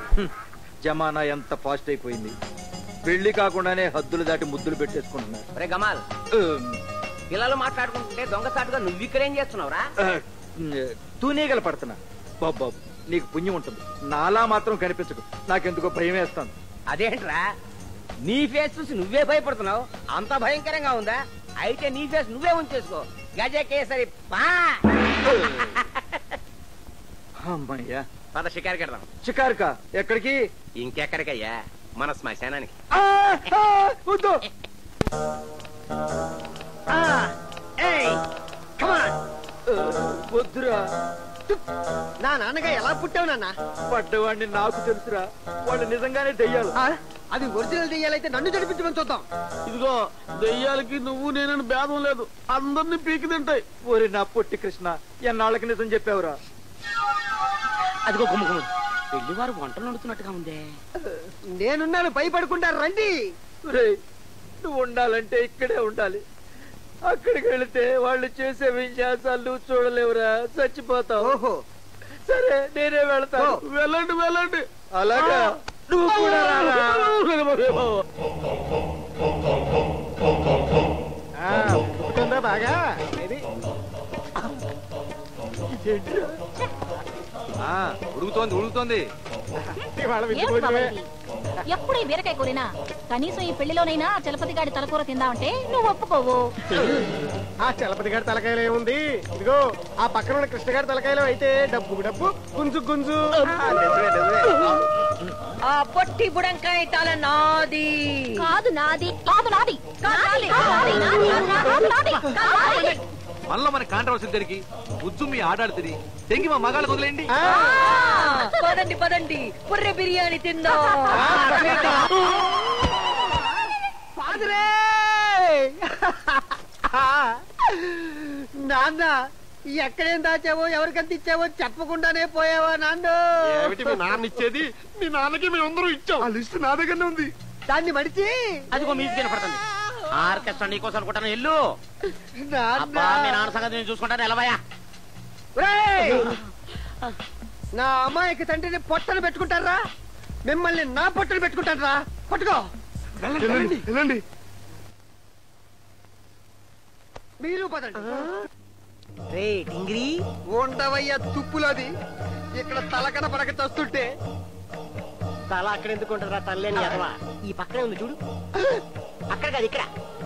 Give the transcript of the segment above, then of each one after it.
జమానా ఎంత ఫాస్ట్ అయిపోయింది పెళ్లి కాకుండానే హద్దులు దాటి ముద్దులు పెట్టేసుకుంటున్నారు రే గమాల్ ఉమ్, పిల్లలు మాట్లాడుకుంటుంటే దొంగసాటుగా నువ్వు ఇక్కడేం చేస్తున్నావురా ఆ, తూనీగలు పడుతున్నా బాబు నీకు పుణ్యం ఉంటుంది నాలా మాత్రం కనిపించకు నాకెందుకో భయం వేస్తాను అదేంట్రా నీ ఫేస్ చూసి నువ్వే భయపడుతున్నావు అంత భయంకరంగా ఉందా అయితే నీ ఫేస్ నువ్వే ఉంచేసుకో గజకేసరి పా అమ్మయ్యా పద షికారికి వెళ్దాం షికారుకా ఎక్కడికి ఇంకెక్కడికయ్యా మన శ్మశానానికి ఆ, ఆ, వద్దు ఆ, వద్దురా నా నాన్నగా ఎలా పుట్టావు నాన్న పడ్డవాడిని నాకు తెలుసురా వాళ్ళు నిజంగానే దెయ్యాలు ఆ, అది ఒరిజినల్ దెయ్యాలైతే నన్ను చదివించమని చూద్దాం ఇదిగో దెయ్యాలకి నువ్వు నేనని భేదం లేదు అందరినీ పీకి తింటాయి ఓరి నా పొట్టి కృష్ణ ఎన్నాళ్ళకి నిజం చెప్పావురా అదిగో గుమ్మ గుమ్మ పెళ్లి వారు వంటలు వండుతున్నట్టుగా ఉందే నేనున్నాను భయపడకుండా రండి ఒరేయ్, నువ్వు ఉండాలంటే ఇక్కడే ఉండాలి అక్కడికి వెళితే వాళ్ళు చేసే విన్యాసాలు నువ్వు చూడలేవురా చచ్చిపోతావు ఓహో సరే నేనే వెళతాను వెళ్ళండి వెళ్ళండి అలాగా నువ్వు కూడా రారా పుట్టుకుందా బాగా ఇది ఉడుకుతోంది ఉడుకుతోంది ఇవాళ విందు ఏమిటి భోజనమే. బాబాయ్ ఇది? ఎప్పుడు ఈ బీరకాయ కూరినా కనీసం ఈ పెళ్లిలోనైనా చలపతి గాడి తలకూర తిందామంటే నువ్వు ఒప్పుకోవు ఆ చలపతి గారి తలకాయలో ఏముంది ఇదిగో ఆ పక్కన ఉన్న కృష్ణ గారి తలకాయలో అయితే డబ్బు డబ్బు గుంజు గుంజు ఆ, నిజమే, నిజమే. ఆ పొట్టి బుడంకాయ తల నాది కాదు నాది కాదు నాది నాది, నాది, నాది, నాది, నాది, నాది. మనలో మన కాంట్రవర్సీ తిరిగి బుజ్జు మీ ఆడాడుతుంది తెంగి మా మగాళ్ళకు వదిలేండి ఆ, ఆ, పదండి పదండి పుర్రె బిర్యానీ తిందాం ఫాదరే! నాన్న ఎక్కడేం దాచావో ఎవరికంత ఇచ్చావో చెప్పకుండానే పోయావా నాన్న ఏమిటి మీ నాన్న ఇచ్చేది మీ నాన్నకి మేమందరం ఇచ్చాం ఆ లిస్ట్ నా దగ్గరనే ఉంది దాన్ని మడిచి అదిగో మ్యూజిక్ వినపడుతుంది ఆర్కెస్ట్రా నీకోసం అనుకుంటాను ఎల్లు నాన్న అబ్బా మీ నాన్న సంగతి నేను చూసుకుంటాను ఎలవయ్యా ఒరేయ్! నా అమ్మాయికి తండ్రిని పొట్టలు పెట్టుకుంటారా మిమ్మల్ని నా పొట్టలు పెట్టుకుంటారా పట్టుకో వెళ్ళండి వెళ్ళండి మీరు పదండి రే డింగిరి ఉండవయ్యా తుప్పులోది ఇక్కడ తలకన పడక చస్తుంటే తల అక్కడ ఎందుకు ఉంటుందిరా తల్లేని ఎదవా ఈ పక్కనే ఉంది చూడు అక్కడ కాదు ఇక్కడ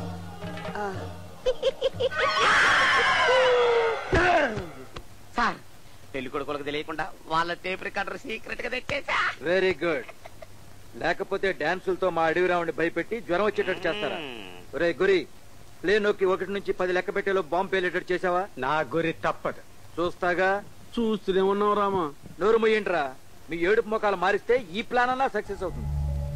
సార్ పెళ్లి కొడుకులకు తెలియకుండా వాళ్ళ టేప్ రికార్డర్ సీక్రెట్ గా తెచ్చేసా వెరీ గుడ్ లేకపోతే డాన్సులతో మా అడవి రావుని భయపెట్టి జ్వరం వచ్చేటట్టు చేస్తారా ఒరే గురి ప్లే నొక్కి ఒకటి నుంచి పది లెక్క పెట్టేలో బాంబు పేలేటట్టు చేసావా నా గురి తప్పదు చూస్తాగా చూస్తూనే ఉన్నాం రామా నోరు ముయ్యండ్రా మీ ఏడుపు మొఖాలు మారిస్తే ఈ ప్లాన్ అన్నా సక్సెస్ అవుతుంది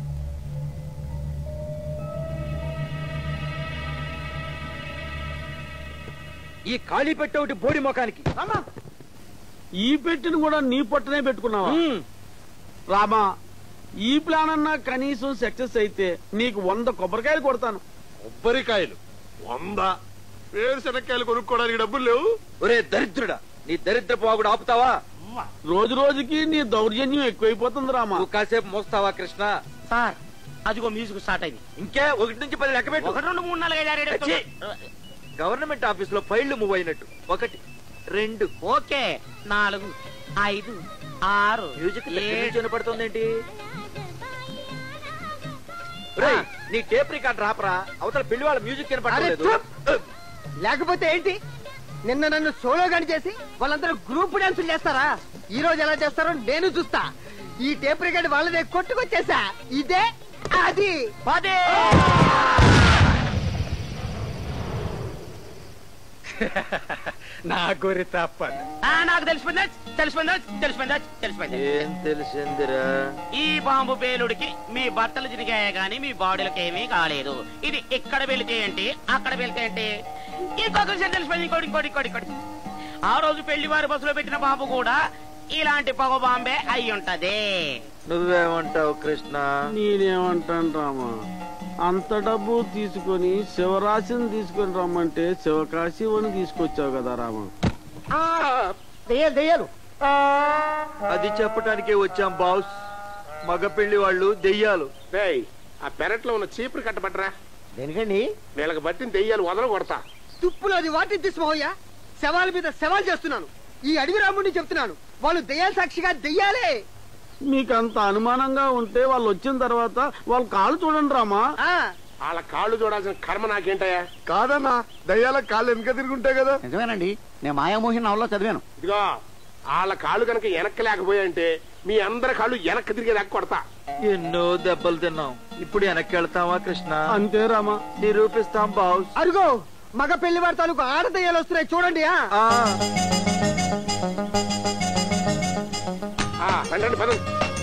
ఈ ఖాళీ పెట్టే ఒకటి బోడి ముఖానికి ఈ పెట్టిని కూడా నీ పొట్టనే పెట్టుకున్నావా మ్మ్. రామా ఈ ప్లాన్ అన్నా కనీసం సక్సెస్ అయితే నీకు వంద కొబ్బరికాయలు కొడతాను కొబ్బరికాయలు వంద వేరుశనక్కాయలు కొనుక్కోవడానికి డబ్బులు లేవు ఒరే దరిద్రుడా నీ దరిద్ర పోగుడు ఆపుతావా రోజు రోజుకి నీ దౌర్జన్యం ఎక్కువైపోతుంది రామా నువ్వు కాసేపు మోస్తావా కృష్ణ సార్ అదిగో మ్యూజిక్ స్టార్ట్ అయింది ఇంకే ఒకటి నుంచి పది లెక్క పెట్టు ఒకటి రెండు మూడు నాలుగు ఐదు ఆరు ఏడు ఎనిమిది, తొమ్మిది. గవర్నమెంట్ ఆఫీస్ లో ఫైళ్లు మూవ్ అయినట్టు ఒకటి రెండు ఓకే నాలుగు ఐదు ఆరు మ్యూజిక్ ఏడు. వినపడుతుందేంటి ఒరేయ్, నీ టేప్ రికార్డ్ రాపరా అవతల పెళ్లి వాళ్ళ మ్యూజిక్ అరే వినపడలేదు చూప్. లేకపోతే ఏంటి నిన్న నన్ను సోలో గాని చేసి వాళ్ళందరూ గ్రూప్ డాన్సులు చేస్తారా ఈ రోజు ఎలా చేస్తారో నేను చూస్తా ఈ టేప్ రికార్డ్ వాళ్ళదే కొట్టుకొచ్చేసా ఇదే అది పదే నా గురి తప్పదు ఆ, నాకు తెలిసిపోయిందా తెలిసిపోయిందా తెలిసిపోయిందా తెలిసిపోయింది ఏం తెలిసిందిరా ఈ బాంబు పేలుడికి మీ బట్టలు చిరిగాయే గాని మీ బాడీలకు ఏమీ కాలేదు ఇది ఇక్కడ వెళితే ఏంటి అక్కడ వెళితే ఏంటి ఇంకొక విషయం తెలిసిపోయింది ఇంకోటి ఇంకోటి ఇంకోటి ఇంకోటి ఆ రోజు పెళ్లి వారి బస్సులో పెట్టిన బాంబు కూడా ఇలాంటి పొగ బాంబే అయి ఉంటది నువ్వేమంటావు కృష్ణ నేనేమంటాను రామా అంత డబ్బు తీసుకొని శివరాశిని తీసుకొని రమ్మంటే శివకాశివని తీసుకొచ్చావు కదా రామా దెయ్యాలు దెయ్యాలు అది చెప్పటానికే వచ్చాం బాస్ మగ పెళ్లి వాళ్ళు దెయ్యాలు రేయ్ ఆ పెరట్లో ఉన్న చీపురు కట్టబట్టరా దేనికండి వీళ్ళకి బట్టిన దెయ్యాలు వదల కొడతా తుప్పులోది వాటిని తీసుకోవయ్యా శవాల మీద శవాలు చేస్తున్నాను ఈ అడవి రాముడిని చెప్తున్నాను వాళ్ళు దెయ్యాల సాక్షిగా దెయ్యాలే మీకంత అనుమానంగా ఉంటే వాళ్ళు వచ్చిన తర్వాత వాళ్ళ కాళ్ళు చూడండి రామా ఆ వాళ్ళ కాళ్ళు చూడాల్సిన కర్మ నాకేంటయ్యా కాదన్నా దయ్యాల కాళ్ళు వెనక తిరుగుంటాయి కదా నిజమేనండి నేను మాయామోహిని నవల్లో చదివాను ఇదిగో వాళ్ళ కాళ్ళు కనుక వెనక్కి లేకపోయాయంటే మీ అందరి కాళ్ళు వెనక్కి తిరిగేదాకా కొడతా ఎన్నో దెబ్బలు తిన్నాం ఇప్పుడు వెనక్కి వెళ్తావా కృష్ణ అంతే రామా నిరూపిస్తాం బాస్ అరుగో మగ పెళ్లి వారి తాలూకు ఆడ దెయ్యాలు వస్తున్నాయి చూడండి ఆ ఆ, ఆ, రండి పదండి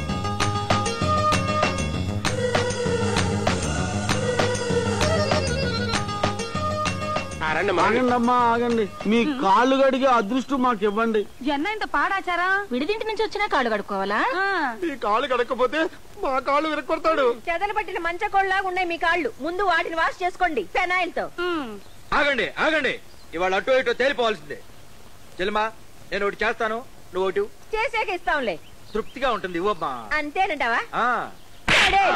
ఆ, రండి మా ఆగండి అమ్మా ఆగండి మీ కాళ్ళు గడిగే అదృష్టం మాకు ఇవ్వండి ఎన్న ఇంత పాడాచారా విడిదింటి నుంచి వచ్చినా కాళ్ళు కడుక్కోవాలా ఈ కాళ్ళు కడకపోతే మా కాళ్ళు విరక్కొడతాడు చెదలు పట్టిన మంచకోళ్ళలాగా ఉన్నాయి మీ కాళ్ళు ముందు వాటిని వాష్ చేసుకోండి ఫెనాయిల్ తో ఆగండి ఆగండి ఇవాళ అటో ఇటో తేలిపోవాల్సిందే చెల్లిమా నేను ఒకటి చేస్తాను నువ్వు ఒకటి చేసాక ఇస్తాంలే తృప్తిగా ఉంటుంది ఇవ్వమ్మా అంతేనంటావా ఆ, సరే.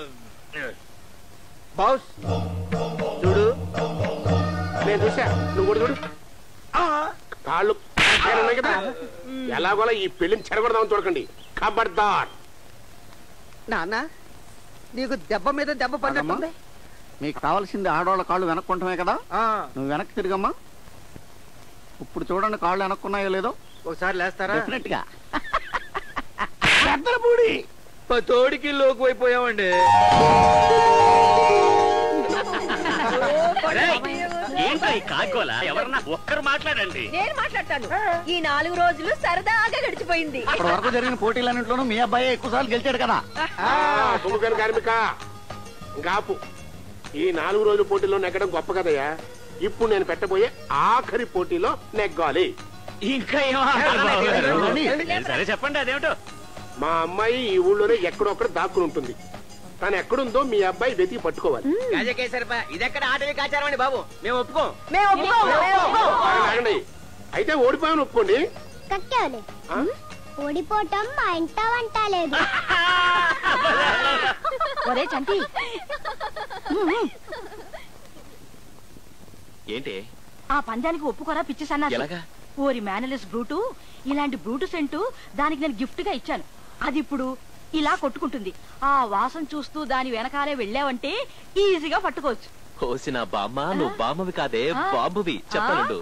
బాస్ చూడు నేను చూసా నువ్వు కూడా చూడు ఆ, కాళ్ళు మంచిగానే ఉన్నాయి కదా ఎలాగోలా ఈ పెళ్లిని చెరగొడదామని చూడకండి ఖబర్దార్ నాన్న నీకు దెబ్బ మీద దెబ్బ పడినట్టుంది మీకు కావాల్సింది ఆడవాళ్ళ కాళ్ళు వెనక్కుంటమే కదా ఆ, నువ్వు వెనక్కి తిరిగమ్మా ఇప్పుడు చూడండి కాళ్ళు వెనక్కున్నాయో లేదో ఒకసారి లేస్తారా డెఫినెట్ గా తోడికి లోకు అయిపోయామండి ఏంటో ఈ కాకోలా ఎవరన్నా ఒక్కరు మాట్లాడండి నేను మాట్లాడతాను ఈ నాలుగు రోజులు సరదాగా గడిచిపోయింది ఇప్పటి వరకు జరిగిన పోటీలన్నింటిలోనూ మీ అబ్బాయి ఎక్కువ సార్లు గెలిచాడు కదా తుమ్మకని కార్మిక గాపు ఈ నాలుగు రోజుల పోటీలో నెగ్గడం గొప్ప కదయ్యా ఇప్పుడు నేను పెట్టబోయే ఆఖరి పోటీలో నెగ్గాలి ఇంకా ఏమో అన్నారు బాబు గారు. సరే చెప్పండి అదేమిటో మా అమ్మాయి ఈ ఊళ్ళోనే ఎక్కడొక్కడ దాక్కుని ఉంటుంది తను ఎక్కడుందో మీ అబ్బాయి వెతికి పట్టుకోవాలి ఇదెక్కడ ఆటవి కాచారం అండి బాబు మేము ఒప్పుకోం మేము ఒప్పుకోం, మేము ఒప్పుకోం. ఆగండి, ఆగండి. అయితే ఓడిపోయాను ఒప్పుకోండి కక్కేవలే ఆ? ఓడిపోవటం మా ఇంట వంట లేదు ఒరే చంటి ఏంటి ఆ పందానికి ఒప్పుకోరా పిచ్చి సన్నా ఎలాగా ఓరి మేనలెస్ బ్రూటు ఇలాంటి బ్రూటు సెంటు దానికి నేను గిఫ్ట్ గా ఇచ్చాను అది ఇప్పుడు ఇలా కొట్టుకుంటుంది ఆ వాసన చూస్తూ దాని వెనకాలే వెళ్ళావంటే ఈజీగా పట్టుకోవచ్చు కోసిన బామ్మ నువ్వు బామ్మవి కాదే ఆ? బాంబువి చెప్పనుండు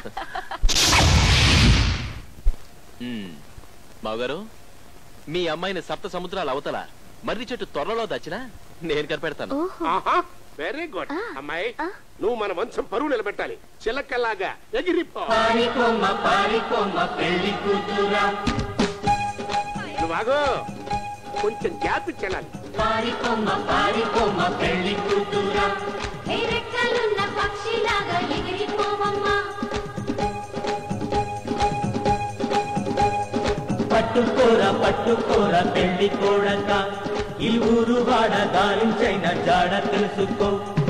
మావగారు మీ అమ్మాయిని సప్త సముద్రాల అవతల మర్రి చెట్టు త్వరలో దచ్చినా నేను కనిపెడతాను ఆహా వెరీ గుడ్ అమ్మాయి నువ్వు మన వంశం పరువు నిలబెట్టాలి చిలకల్లాగా ఎగిరిపో నువ్వు ఆగు. కొంచెం గ్యాప్ ఇచ్చేయాలి రెక్కలున్న పక్షిలాగా ఎగిరిపోవమ్మా పట్టుకోర పట్టుకోర పెళ్లి కోడక ఈ ఊరు వాడ గాలించైన జాడ తెలుసుకో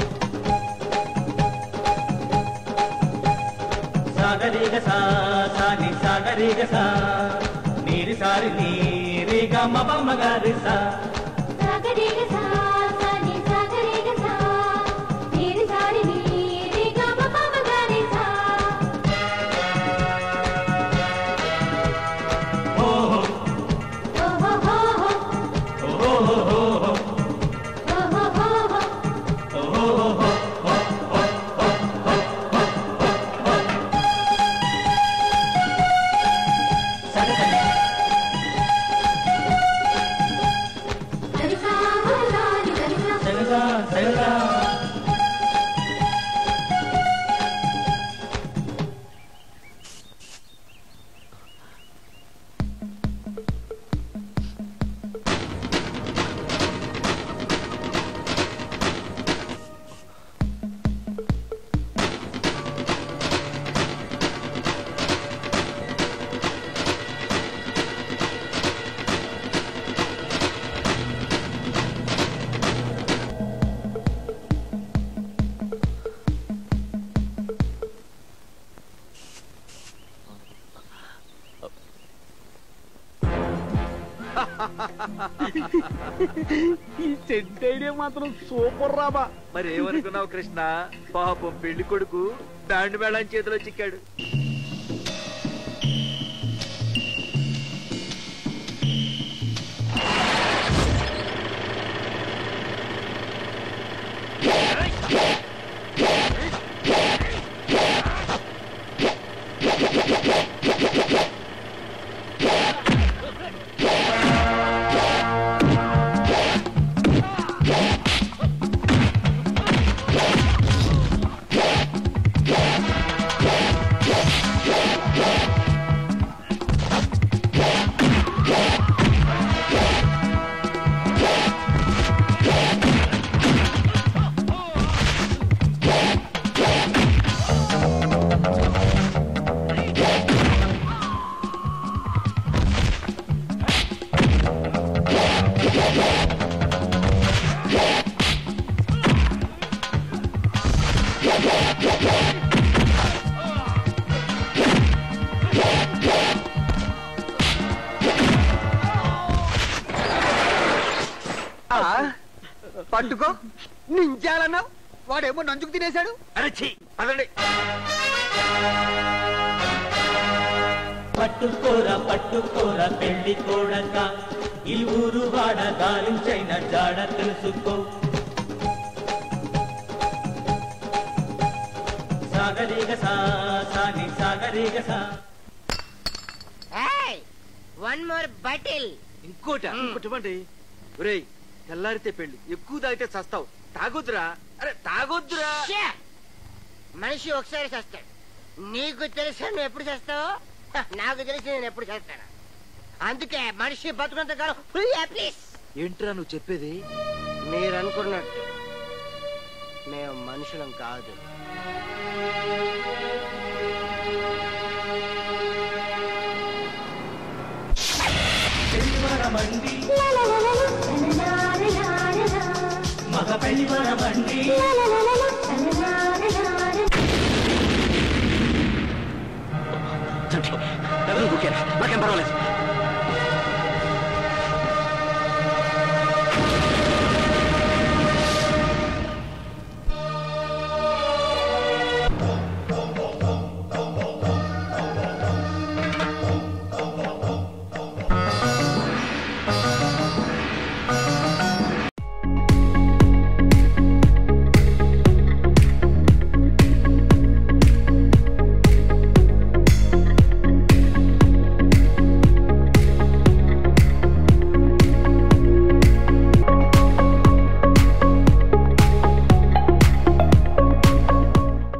సాగరీగ సా సాని సాగరీగ సా నీరి సారి నీరిగా మబమ్మ గారి సా సాగరేగ సా సాని సాగరేగ సా నీరి సారి నీరి గమ పమ గరి సా ఓహో ఓహో హో హో ఓహో ఓహో హో హో ఓహో గరి సా ఈ సెట్ ఐడియా మాత్రం సూపర్ రాబా మరి ఏమనుకున్నావు కృష్ణ పాపం పెళ్లి కొడుకు బ్యాండ్ మేళం చేతిలో చిక్కాడు ఆ, పట్టుకో నించాలన్నావు వాడేమో నంచుకు తినేశాడు అరచి పదండి పట్టుకోర పట్టుకోర పెళ్లి కోడక ఈ ఊరు వాడ గాలించైన జాడ తెలుసుకో సాగరీగ సా సాని సాగరీగ సా వన్ మోర్ బటిల్ ఇంకోట ఇంకోటి ఇవ్వండి ఒరేయ్ తెల్లారితే పెళ్లి ఎక్కువ తాగితే చస్తావు తాగొద్దురా అరే తాగొద్దురా మనిషి ఒకసారి చేస్తాడు నీకు తెలిసి నువ్వు ఎప్పుడు చేస్తావు హ, నాకు తెలిసి నేను ఎప్పుడు చేస్తాను అందుకే మనిషి బతుకున్నంత కాలం ఫుల్ ప్లీజ్ ఏంట్రా నువ్వు చెప్పేది మీరు అనుకున్నట్టు మేము మనుషులం కాదు పెళ్లివరమండి మగ పెళ్లివరమండి నాకేం పర్వాలేదు